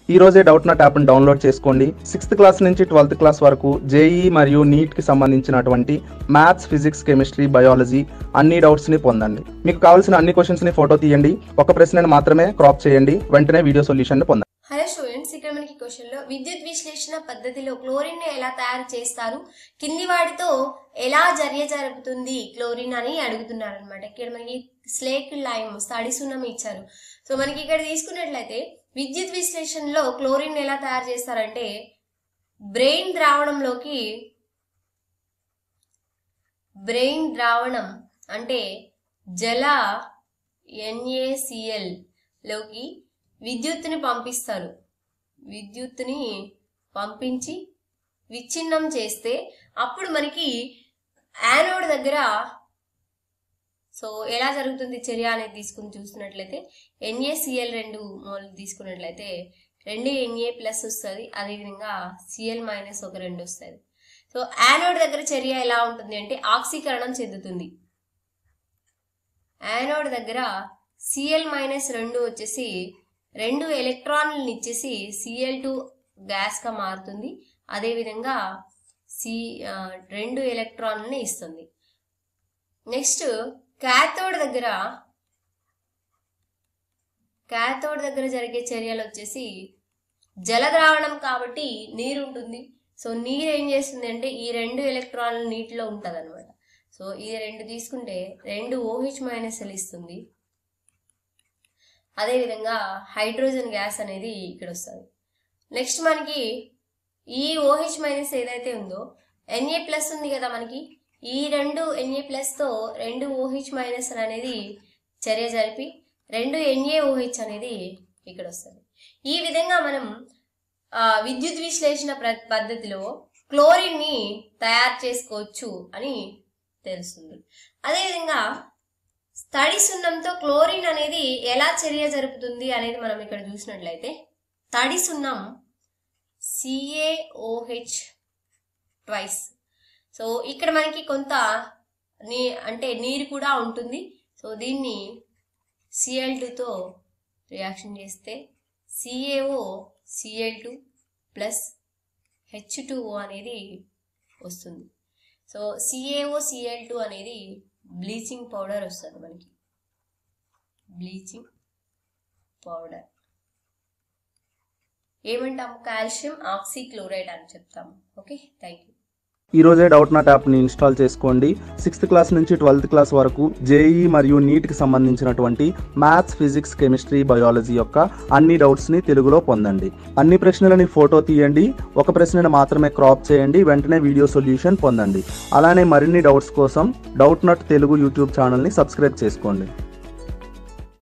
ఈ రోజే Doubtnut యాప్ని డౌన్లోడ్ చేసుకోండి సిక్స్త్ క్లాస్ నుంచి ట్వెల్త్ క్లాస్ వరకు జేఈ మరియు నీట్కి సంబంధించినటువంటి మ్యాథ్స్ ఫిజిక్స్ కెమిస్ట్రీ బయాలజీ అన్ని డౌట్స్ని పొందండి మీకు కావాల్సిన అన్ని క్వశ్చన్స్ని ఫోటో తీయండి ఒక ప్రశ్నను మాత్రమే క్రాప్ చేయండి వెంటనే వీడియో సొల్యూషన్ పొందండి హలో స్టూడెంట్స్ ఇక్కడ మనకి క్వశ్చన్ లో విద్యుత్ విశ్లేషణ పద్ధతిలో క్లోరిన్ ని ఎలా తయారు చేస్తారు కింది వాటితో ఎలా చర్య జరుపుతుంది క్లోరిన్ అని అడుగుతున్నారు అనమాట ఇక్కడ మనకి స్లేక్ లైమ్ తడి సున్నం ఇచ్చారు సో మనకి ఇక్కడ తీసుకున్నట్లయితే విద్యుత్ విశ్లేషణలో క్లోరిన్ ఎలా తయారు చేస్తారంటే బ్రెయిన్ ద్రావణంలోకి బ్రెయిన్ ద్రావణం అంటే జల ఎన్ఏసిఎల్ లోకి విద్యుత్తుని పంపిస్తారు విద్యుత్తుని పంపించి విచ్ఛిన్నం చేస్తే అప్పుడు మనకి యానోడ్ దగ్గర సో ఎలా జరుగుతుంది చర్య అనేది తీసుకుని చూస్తున్నట్లయితే ఎన్ఏసిఎల్ రెండు మోల్ తీసుకున్నట్లయితే రెండు ఎన్ఏ ప్లస్ వస్తుంది అదేవిధంగా సిఎల్ మైనస్ ఒక రెండు వస్తుంది సో యానోడ్ దగ్గర చర్య ఎలా ఉంటుంది అంటే ఆక్సీకరణం చెందుతుంది యానోడ్ దగ్గర సిఎల్ మైనస్ రెండు వచ్చేసి రెండు ఎలక్ట్రాన్లను ఇచ్చేసి సిఎల్ టూ గ్యాస్గా మారుతుంది అదేవిధంగా సి ఆ, రెండు ఎలక్ట్రాన్లని ఇస్తుంది నెక్స్ట్ క్యాథోడ్ దగ్గర క్యాథోడ్ దగ్గర జరిగే చర్యలు వచ్చేసి జలద్రావణం కాబట్టి నీరు ఉంటుంది సో నీరు ఏం చేస్తుంది అంటే ఈ రెండు ఎలక్ట్రాన్లు నీటిలో ఉంటుంది అనమాట సో ఇది రెండు తీసుకుంటే రెండు ఓహెచ్ మైనస్ ఇస్తుంది అదేవిధంగా హైడ్రోజన్ గ్యాస్ అనేది ఇక్కడ వస్తుంది నెక్స్ట్ మనకి ఈ ఓహెచ్ మైనస్ ఏదైతే ఉందో ఎన్ఏ ప్లస్ ఉంది కదా మనకి ఈ రెండు ఎన్ఏ ప్లస్తో రెండు ఓహెచ్ మైనస్ అనేది చర్య జరిపి రెండు ఎన్ఏ ఓహెచ్ అనేది ఇక్కడ వస్తుంది ఈ విధంగా మనం ఆ, విద్యుత్ విశ్లేషణ ప్ర- పద్ధతిలో క్లోరిన్ని తయారు చేసుకోవచ్చు అని తెలుస్తుంది అదేవిధంగా తడి సున్నంతో క్లోరిన్ అనేది ఎలా చర్య జరుపుతుంది అనేది మనం ఇక్కడ చూసినట్లయితే తడి సున్నం సిఏఓహెచ్ ట్వైస్ సో ఇక్కడ మనకి కొంత నీ అంటే నీరు కూడా ఉంటుంది సో దీన్ని సిఎల్ టూతో రియాక్షన్ చేస్తే CaO CL two plus H two అనేది వస్తుంది సో సిఏఓ సిఎల్ టూ అనేది బ్లీచింగ్ పౌడర్ వస్తుంది మనకి బ్లీచింగ్ పౌడర్ ఏమంటాము కాల్షియం ఆక్సీక్లోరైడ్ అని చెప్తాము ఓకే థ్యాంక్ యూ ఈ రోజే డౌట్ నాట్ యాప్ని ఇన్స్టాల్ చేసుకోండి సిక్స్త్ క్లాస్ నుంచి ట్వెల్త్ క్లాస్ వరకు జేఈ మరియు నీట్కి సంబంధించినటువంటి మ్యాథ్స్ ఫిజిక్స్ కెమిస్ట్రీ బయాలజీ యొక్క అన్ని డౌట్స్ని తెలుగులో పొందండి అన్ని ప్రశ్నలని ఫోటో తీయండి ఒక ప్రశ్నను మాత్రమే క్రాప్ చేయండి వెంటనే వీడియో సొల్యూషన్ పొందండి అలానే మరిన్ని డౌట్స్ కోసం డౌట్ నాట్ తెలుగు యూట్యూబ్ ఛానల్ని సబ్స్క్రైబ్ చేసుకోండి